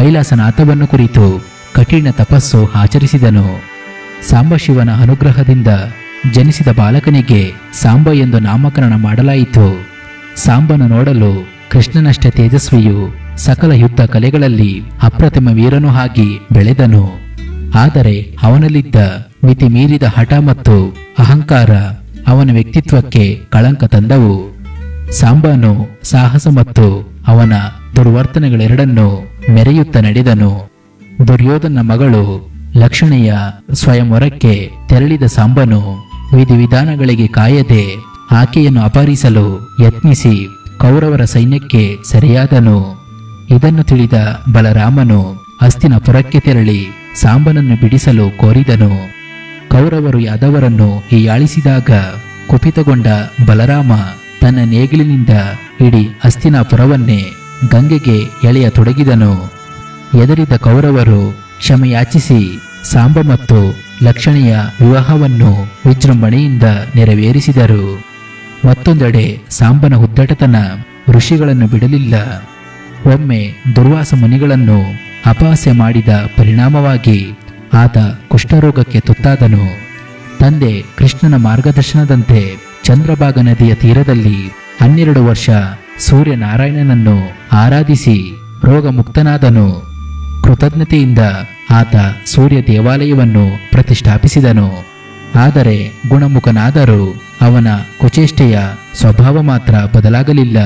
ಕೈಲಾಸನಾಥವನ್ನು ಕುರಿತು ಕಠಿಣ ತಪಸ್ಸು ಆಚರಿಸಿದನು ಸಾಂಬಶಿವನ ಅನುಗ್ರಹದಿಂದ ಜನಿಸಿದ ಬಾಲಕನಿಗೆ ಸಾಂಬ ಎಂದು ನಾಮಕರಣ ಮಾಡಲಾಯಿತು ಸಾಂಬನ ನೋಡಲು ಕೃಷ್ಣನಷ್ಟೇ ತೇಜಸ್ವಿಯು ಸಕಲ ಯುದ್ಧ ಕಲೆಗಳಲ್ಲಿ ಅಪ್ರತಿಮ ವೀರನೂ ಆಗಿ ಬೆಳೆದನು ಆದರೆ ಅವನಲ್ಲಿದ್ದ ಮಿತಿ ಮೀರಿದ ಹಠ ಮತ್ತು ಅಹಂಕಾರ ಅವನ ವ್ಯಕ್ತಿತ್ವಕ್ಕೆ ಕಳಂಕ ತಂದವು ಸಾಂಬನು ಸಾಹಸ ಮತ್ತು ಅವನ ದುರ್ವರ್ತನೆಗಳೆರಡನ್ನು ಮೆರೆಯುತ್ತ ನಡೆದನು ದುರ್ಯೋಧನ ಮಗಳು ಲಕ್ಷಣೆಯ ಸ್ವಯಂವರಕ್ಕೆ ತೆರಳಿದ ಸಾಂಬನು ವಿಧಿವಿಧಾನಗಳಿಗೆ ಕಾಯದೆ ಆಕೆಯನ್ನು ಅಪಹರಿಸಲು ಯತ್ನಿಸಿ ಕೌರವರ ಸೈನ್ಯಕ್ಕೆ ಸೆರೆಯಾದನು ಇದನ್ನು ತಿಳಿದ ಬಲರಾಮನು ಹಸ್ತಿನಪುರಕ್ಕೆ ತೆರಳಿ ಸಾಂಬನನ್ನು ಬಿಡಿಸಲು ಕೋರಿದನು ಕೌರವರು ಯಾದವರನ್ನು ಹೀಯಾಳಿಸಿದಾಗ ಕುಪಿತಗೊಂಡ ಬಲರಾಮ ತನ್ನ ನೇಗಿಲಿನಿಂದ ಇಡೀ ಹಸ್ತಿನಾಪುರವನ್ನೇ ಗಂಗೆಗೆ ಎಳೆಯ ತೊಡಗಿದನು ಎದರಿದ ಕೌರವರು ಕ್ಷಮೆಯಾಚಿಸಿ ಸಾಂಬ ಮತ್ತು ಲಕ್ಷಣೆಯ ವಿವಾಹವನ್ನು ವಿಜೃಂಭಣೆಯಿಂದ ನೆರವೇರಿಸಿದರು ಮತ್ತೊಂದೆಡೆ ಸಾಂಬನ ಹುದ್ದಟತನ ಋಷಿಗಳನ್ನು ಬಿಡಲಿಲ್ಲ ಒಮ್ಮೆ ದುರ್ವಾಸ ಮುನಿಗಳನ್ನು ಅಪಹಾಸ್ಯ ಮಾಡಿದ ಪರಿಣಾಮವಾಗಿ ಆತ ಕುಷ್ಠರೋಗಕ್ಕೆ ತುತ್ತಾದನು ತಂದೆ ಕೃಷ್ಣನ ಮಾರ್ಗದರ್ಶನದಂತೆ ಚಂದ್ರಭಾಗ ನದಿಯ ತೀರದಲ್ಲಿ ಹನ್ನೆರಡು ವರ್ಷ ಸೂರ್ಯನಾರಾಯಣನನ್ನು ಆರಾಧಿಸಿ ರೋಗ ಮುಕ್ತನಾದನು ಕೃತಜ್ಞತೆಯಿಂದ ಆತ ಸೂರ್ಯ ದೇವಾಲಯವನ್ನು ಪ್ರತಿಷ್ಠಾಪಿಸಿದನು ಆದರೆ ಗುಣಮುಖನಾದರೂ ಅವನ ಕುಚೇಷ್ಟೆಯ ಸ್ವಭಾವ ಮಾತ್ರ ಬದಲಾಗಲಿಲ್ಲ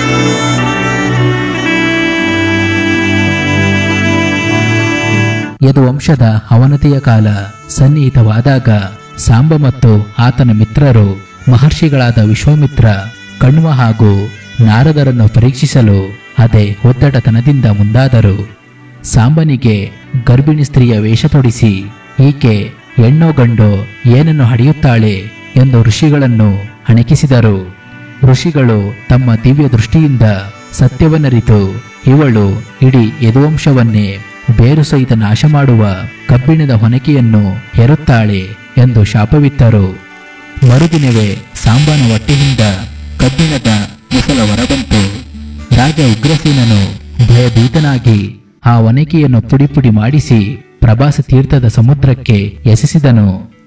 ಯದುವಂಶದ ಅವನತಿಯ ಕಾಲ ಸನ್ನಿಹಿತವಾದಾಗ ಸಾಂಬ ಮತ್ತು ಆತನ ಮಿತ್ರರು ಮಹರ್ಷಿಗಳಾದ ವಿಶ್ವಾಮಿತ್ರ ಕಣ್ವ ಹಾಗೂ ನಾರದರನ್ನು ಪರೀಕ್ಷಿಸಲು ಅದೇ ಒತ್ತಡತನದಿಂದ ಮುಂದಾದರು ಸಾಂಬನಿಗೆ ಗರ್ಭಿಣಿ ಸ್ತ್ರೀಯ ವೇಷ ತೊಡಿಸಿ ಈಕೆ ಹೆಣ್ಣೋ ಗಂಡೋ ಏನನ್ನು ಹಡೆಯುತ್ತಾಳೆ ಎಂದು ಋಷಿಗಳನ್ನು ಹಣಕಿಸಿದರು ಋಷಿಗಳು ತಮ್ಮ ದಿವ್ಯ ದೃಷ್ಟಿಯಿಂದ ಸತ್ಯವನ್ನರಿತು ಇವಳು ಇಡೀ ಯದುವಂಶವನ್ನೇ ಬೇರು ಸಹಿತ ನಾಶ ಮಾಡುವ ಕಬ್ಬಿಣದ ಹೊನಕೆಯನ್ನು ಹೆರುತ್ತಾಳೆ ಎಂದು ಶಾಪವಿತ್ತರು ಮರುದಿನವೇ ಸಾಂಬನ ಹೊಟ್ಟೆಯಿಂದ ಕಬ್ಬಿಣದ ಮುಸಲ ಹೊರಬಂತು ರಾಜ ಉಗ್ರಸೇನನು ಭಯಭೀತನಾಗಿ ಆ ಒನಕೆಯನ್ನು ಪುಡಿ ಪುಡಿ ಮಾಡಿಸಿ ಪ್ರಭಾಸ ತೀರ್ಥದ ಸಮುದ್ರಕ್ಕೆ ಎಸೆಸಿದನು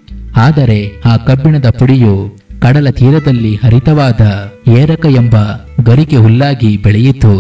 ಆದರೆ ಆ ಕಬ್ಬಿಣದ ಪುಡಿಯು ಕಡಲ ತೀರದಲ್ಲಿ ಹರಿತವಾದ ಏರಕ ಎಂಬ ಗರಿಕೆ ಹುಲ್ಲಾಗಿ ಬೆಳೆಯಿತು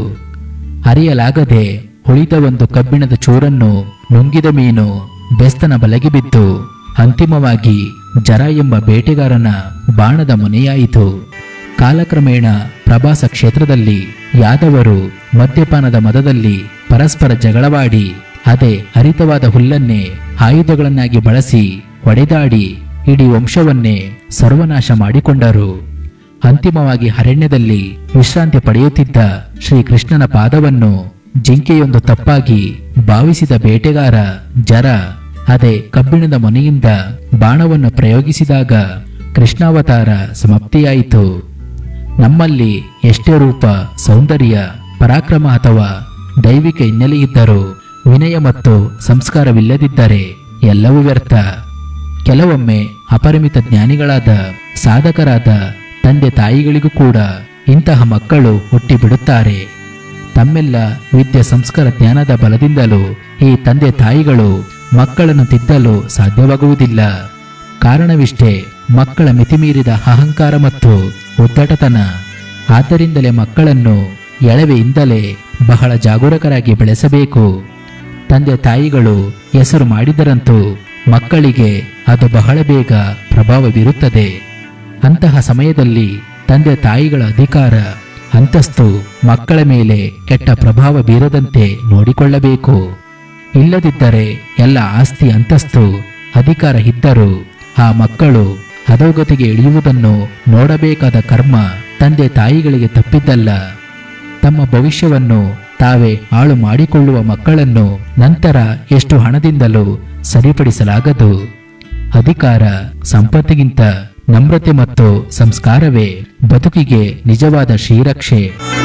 ಅರಿಯಲಾಗದೆ ಉಳಿದ ಒಂದು ಕಬ್ಬಿಣದ ಚೂರನ್ನು ನುಂಗಿದ ಮೀನು ಬೆಸ್ತನ ಬಲಗೆ ಬಿದ್ದು ಅಂತಿಮವಾಗಿ ಜರ ಎಂಬ ಬೇಟೆಗಾರನ ಬಾಣದ ಮೊನೆಯಾಯಿತು ಕಾಲಕ್ರಮೇಣ ಪ್ರಭಾಸ ಕ್ಷೇತ್ರದಲ್ಲಿ ಯಾದವರು ಮದ್ಯಪಾನದ ಮದದಲ್ಲಿ ಪರಸ್ಪರ ಜಗಳವಾಡಿ ಅದೇ ಹರಿತವಾದ ಹುಲ್ಲನ್ನೇ ಆಯುಧಗಳನ್ನಾಗಿ ಬಳಸಿ ಹೊಡೆದಾಡಿ ಇಡೀ ವಂಶವನ್ನೇ ಸರ್ವನಾಶ ಮಾಡಿಕೊಂಡರು ಅಂತಿಮವಾಗಿ ಅರಣ್ಯದಲ್ಲಿ ವಿಶ್ರಾಂತಿ ಪಡೆಯುತ್ತಿದ್ದ ಶ್ರೀಕೃಷ್ಣನ ಪಾದವನ್ನು ಜಿಂಕೆಯೊಂದು ತಪ್ಪಾಗಿ ಭಾವಿಸಿದ ಬೇಟೆಗಾರ ಜರ ಅದೇ ಕಬ್ಬಿಣದ ಮೊನೆಯಿಂದ ಬಾಣವನ್ನು ಪ್ರಯೋಗಿಸಿದಾಗ ಕೃಷ್ಣಾವತಾರ ಸಮಾಪ್ತಿಯಾಯಿತು ನಮ್ಮಲ್ಲಿ ಎಷ್ಟೇ ರೂಪ ಸೌಂದರ್ಯ ಪರಾಕ್ರಮ ಅಥವಾ ದೈವಿಕ ಹಿನ್ನೆಲೆ ಇದ್ದರೂ ವಿನಯ ಮತ್ತು ಸಂಸ್ಕಾರವಿಲ್ಲದಿದ್ದರೆ ಎಲ್ಲವೂ ವ್ಯರ್ಥ ಕೆಲವೊಮ್ಮೆ ಅಪರಿಮಿತ ಜ್ಞಾನಿಗಳಾದ ಸಾಧಕರಾದ ತಂದೆ ತಾಯಿಗಳಿಗೂ ಕೂಡ ಇಂತಹ ಮಕ್ಕಳು ಹುಟ್ಟಿ ಬಿಡುತ್ತಾರೆ ತಮ್ಮೆಲ್ಲ ವಿದ್ಯೆ ಸಂಸ್ಕಾರ ಜ್ಞಾನದ ಬಲದಿಂದಲೂ ಈ ತಂದೆ ತಾಯಿಗಳು ಮಕ್ಕಳನ್ನು ತಿದ್ದಲು ಸಾಧ್ಯವಾಗುವುದಿಲ್ಲ ಕಾರಣವಿಷ್ಟೇ ಮಕ್ಕಳ ಮಿತಿಮೀರಿದ ಅಹಂಕಾರ ಮತ್ತು ಉದ್ದಟತನ ಆದ್ದರಿಂದಲೇ ಮಕ್ಕಳನ್ನು ಎಳವೆಯಿಂದಲೇ ಬಹಳ ಜಾಗರೂಕರಾಗಿ ಬೆಳೆಸಬೇಕು ತಂದೆ ತಾಯಿಗಳು ಹೆಸರು ಮಾಡಿದರಂತೂ ಮಕ್ಕಳಿಗೆ ಅದು ಬಹಳ ಬೇಗ ಪ್ರಭಾವ ಬೀರುತ್ತದೆ ಅಂತಹ ಸಮಯದಲ್ಲಿ ತಂದೆ ತಾಯಿಗಳ ಅಧಿಕಾರ ಅಂತಸ್ತು ಮಕ್ಕಳ ಮೇಲೆ ಕೆಟ್ಟ ಪ್ರಭಾವ ಬೀರದಂತೆ ನೋಡಿಕೊಳ್ಳಬೇಕು ಇಲ್ಲದಿದ್ದರೆ ಎಲ್ಲ ಆಸ್ತಿ ಅಂತಸ್ತು ಅಧಿಕಾರ ಇದ್ದರೂ ಆ ಮಕ್ಕಳು ಅಧೋಗತಿಗೆ ಇಳಿಯುವುದನ್ನು ನೋಡಬೇಕಾದ ಕರ್ಮ ತಂದೆ ತಾಯಿಗಳಿಗೆ ತಪ್ಪಿದ್ದಲ್ಲ ತಮ್ಮ ಭವಿಷ್ಯವನ್ನು ತಾವೇ ಹಾಳು ಮಾಡಿಕೊಳ್ಳುವ ಮಕ್ಕಳನ್ನು ನಂತರ ಎಷ್ಟು ಹಣದಿಂದಲೂ ಸರಿಪಡಿಸಲಾಗದು ಅಧಿಕಾರ ಸಂಪತ್ತಿಗಿಂತ ನಮ್ರತೆ ಮತ್ತು ಸಂಸ್ಕಾರವೇ ಬದುಕಿಗೆ ನಿಜವಾದ ಶ್ರೀರಕ್ಷೆ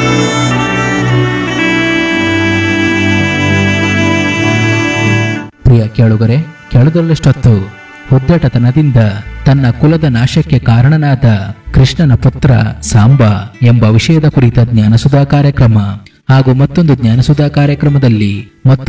ಪ್ರಿಯ ಕೇಳುಗರೆ ಕೇಳುವುದರಷ್ಟೊತ್ತು ಉದ್ದಟತನದಿಂದ ತನ್ನ ಕುಲದ ನಾಶಕ್ಕೆ ಕಾರಣನಾದ ಕೃಷ್ಣನ ಪುತ್ರ ಸಾಂಬ ಎಂಬ ವಿಷಯದ ಕುರಿತ ಜ್ಞಾನಸುಧಾ ಕಾರ್ಯಕ್ರಮ ಹಾಗೂ ಮತ್ತೊಂದು ಜ್ಞಾನಸುಧಾ ಕಾರ್ಯಕ್ರಮದಲ್ಲಿ ಮತ್ತು